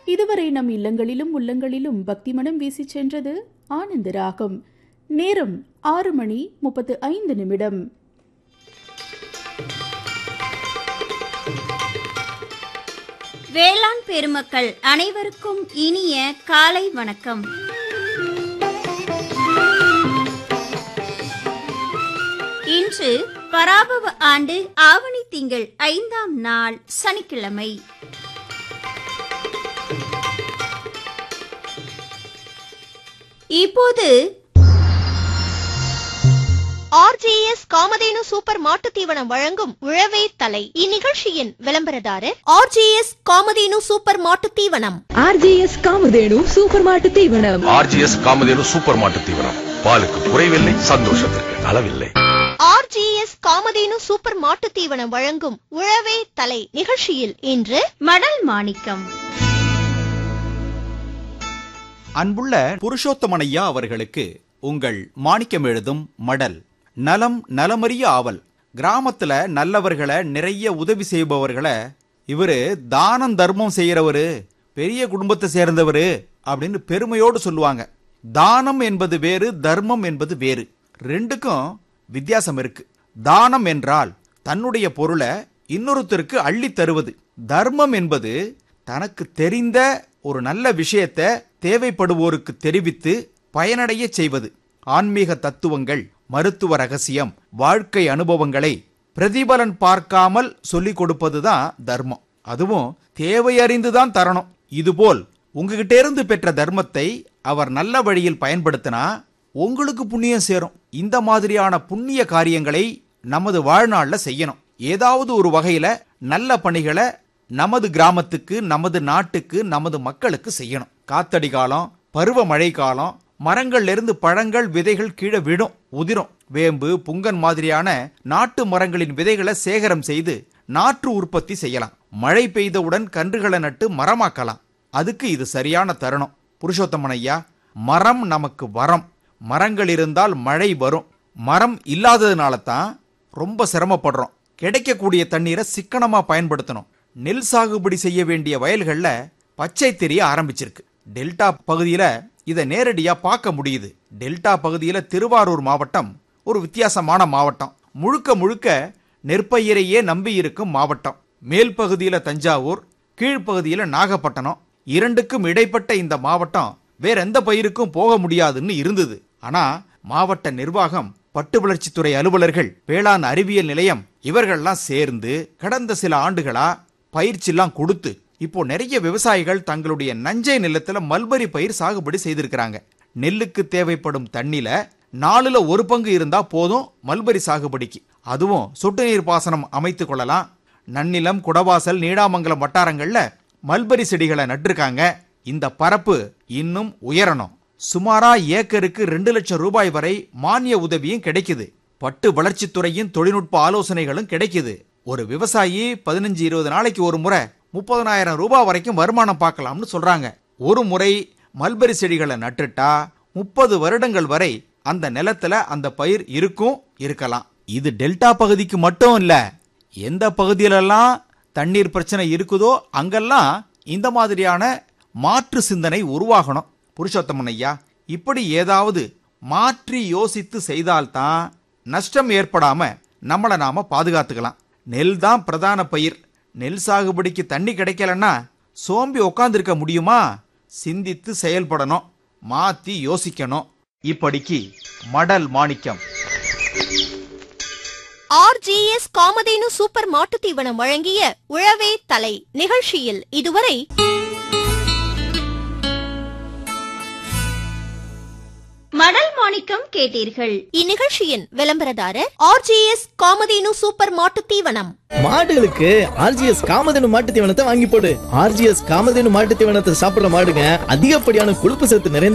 இதுவரை நம் இல்லங்களிலும் உள்ளங்களிலும் பக்தி மனம் வீசிச் சென்றது ஆனந்த ராகம் நேரம் ஆறு மணி முப்பத்து ஐந்து நிமிடம் வேளாண் பெருமக்கள் அனைவருக்கும் இனிய காலை வணக்கம் இன்று பராபவ ஆண்டு ஆவணி திங்கள் ஐந்தாம் நாள் சனிக்கிழமை இப்போது ஆர்ஜேஎஸ் காமதேனு சூப்பர் மாட்டுத் தீவனம் வழங்கும் உழவே தலை இந்நிகழ்ச்சியின் விளம்பரதாரர் ஆர்ஜேஎஸ் காமதேனு சூப்பர் மாட்டுத் தீவனம் ஆர்ஜிஎஸ் காமதேனு சூப்பர் மாட்டு தீவனம் ஆர்ஜிஎஸ் காமதேனு சூப்பர் மாட்டு தீவனம் பாலுக்கு குறைவில்லை சந்தோஷத்திற்கு அளவில்லை ஆர்ஜிஎஸ் காமதேனு சூப்பர் மாட்டுத் தீவனம் வழங்கும் உழவே தலை நிகழ்ச்சியில் இன்று மடல் மாணிக்கம் அன்புள்ள புருஷோத்தமனையா அவர்களுக்கு உங்கள் மாணிக்கம் எழுதும் மடல் நலம் நலமறிய ஆவல் கிராமத்துல நல்லவர்களை நிறைய உதவி செய்பவர்களை இவரு தானம் தர்மம் செய்யறவரு பெரிய குடும்பத்தை சேர்ந்தவரு அப்படின்னு பெருமையோடு சொல்லுவாங்க தானம் என்பது வேறு தர்மம் என்பது வேறு ரெண்டுக்கும் வித்தியாசம் இருக்கு தானம் என்றால் தன்னுடைய பொருளை இன்னொருத்தருக்கு அள்ளி தருவது தர்மம் என்பது தனக்கு தெரிந்த ஒரு நல்ல விஷயத்தை தேவைப்படுவோருக்கு தெரிவித்து பயனடைய செய்வது ஆன்மீக தத்துவங்கள் மருத்துவ ரகசியம் வாழ்க்கை அனுபவங்களை பிரதிபலன் பார்க்காமல் சொல்லிக் கொடுப்பதுதான் தர்மம் அதுவும் தேவையறிந்து தான் தரணும் இதுபோல் உங்ககிட்ட இருந்து பெற்ற தர்மத்தை அவர் நல்ல வழியில் பயன்படுத்தினா உங்களுக்கு புண்ணியம் சேரும் இந்த மாதிரியான புண்ணிய காரியங்களை நமது வாழ்நாள்ல செய்யணும் ஏதாவது ஒரு வகையில நல்ல பணிகளை நமது கிராமத்துக்கு நமது நாட்டுக்கு நமது மக்களுக்கு செய்யணும் காத்தடி காலம் பருவ மழை காலம் மரங்கள்ல இருந்து பழங்கள் விதைகள் கீழே விடும் உதிரும் வேம்பு புங்கன் மாதிரியான நாட்டு மரங்களின் விதைகளை சேகரம் செய்து நாற்று உற்பத்தி செய்யலாம் மழை பெய்தவுடன் கன்றுகளை நட்டு மரமாக்கலாம் அதுக்கு இது சரியான தருணம் புருஷோத்தமன் ஐயா மரம் நமக்கு வரம் மரங்கள் இருந்தால் மழை வரும் மரம் இல்லாததுனால தான் ரொம்ப சிரமப்படுறோம் கிடைக்கக்கூடிய தண்ணீரை சிக்கனமா பயன்படுத்தணும் நெல் சாகுபடி செய்ய வேண்டிய வயல்கள்ல பச்சை தெரிய ஆரம்பிச்சிருக்கு டெல்டா பகுதியில இதை நேரடியா பார்க்க முடியுது டெல்டா பகுதியில திருவாரூர் மாவட்டம் ஒரு வித்தியாசமான மாவட்டம் முழுக்க முழுக்க நெற்பயிரையே நம்பி இருக்கும் மாவட்டம் மேல் பகுதியில தஞ்சாவூர் கீழ்ப்பகுதியில நாகப்பட்டினம் இரண்டுக்கும் இடைப்பட்ட இந்த மாவட்டம் வேற எந்த பயிருக்கும் போக முடியாதுன்னு இருந்தது ஆனா மாவட்ட நிர்வாகம் பட்டு வளர்ச்சித்துறை அலுவலர்கள் வேளாண் அறிவியல் நிலையம் இவர்கள்லாம் சேர்ந்து கடந்த சில ஆண்டுகளா பயிற்சிலாம் கொடுத்து இப்போ நிறைய விவசாயிகள் தங்களுடைய நஞ்சை நிலத்துல மல்பரி பயிர் சாகுபடி செய்திருக்கிறாங்க நெல்லுக்கு தேவைப்படும் தண்ணில நாலுல ஒரு பங்கு இருந்தா போதும் மல்பரி சாகுபடிக்கு அதுவும் சொட்டு நீர் பாசனம் அமைத்து கொள்ளலாம் நன்னிலம் குடவாசல் நீடாமங்கலம் வட்டாரங்கள்ல மல்பரி செடிகளை நட்டிருக்காங்க இந்த பரப்பு இன்னும் உயரணும் சுமாரா ஏக்கருக்கு ரெண்டு லட்சம் ரூபாய் வரை மானிய உதவியும் கிடைக்குது பட்டு வளர்ச்சித்துறையின் தொழில்நுட்ப ஆலோசனைகளும் கிடைக்குது ஒரு விவசாயி பதினஞ்சு இருபது நாளைக்கு ஒரு முறை முப்பதனாயிரம் ரூபாய் வரைக்கும் வருமானம் பார்க்கலாம்னு சொல்றாங்க ஒரு முறை மல்பரி செடிகளை நட்டுட்டா முப்பது வருடங்கள் வரை அந்த நிலத்துல அந்த பயிர் இருக்கும் இருக்கலாம் இது டெல்டா பகுதிக்கு மட்டும் இல்ல எந்த பகுதியிலெல்லாம் தண்ணீர் பிரச்சனை இருக்குதோ அங்கெல்லாம் இந்த மாதிரியான மாற்று சிந்தனை உருவாகணும் புருஷோத்தமன் ஐயா இப்படி ஏதாவது மாற்றி யோசித்து செய்தால்தான் நஷ்டம் ஏற்படாம நம்மளை நாம பாதுகாத்துக்கலாம் நெல் தான் பிரதான பயிர் நெல் சாகுபடிக்கு தண்ணி கிடைக்கலன்னா சோம்பி உக்காந்துருக்க முடியுமா சிந்தித்து செயல்படணும் மாத்தி யோசிக்கணும் இப்படிக்கு மடல் மாணிக்கம் ஆர்ஜிஎஸ் காமதேனு சூப்பர் மாட்டுத் தீவனம் வழங்கிய உழவே தலை நிகழ்ச்சியில் இதுவரை மடல் மாணிக்கம் கேட்டீர்கள் இந்நிகழ்ச்சியின் விளம்பரதாரர் ஆர்ஜிஎஸ் காமதேனு சூப்பர் மாட்டுத் தீவனம் மாடுகளுக்கு ஆர்ஜிஎஸ் காமதேனு மாட்டு தீவனத்தை வாங்கி போடு ஆர்ஜிஎஸ் காமதேனு மாட்டு தீவனத்தை சாப்பிடுற மாடுங்க அதிகப்படியான கொழுப்பு சத்து நிறைந்த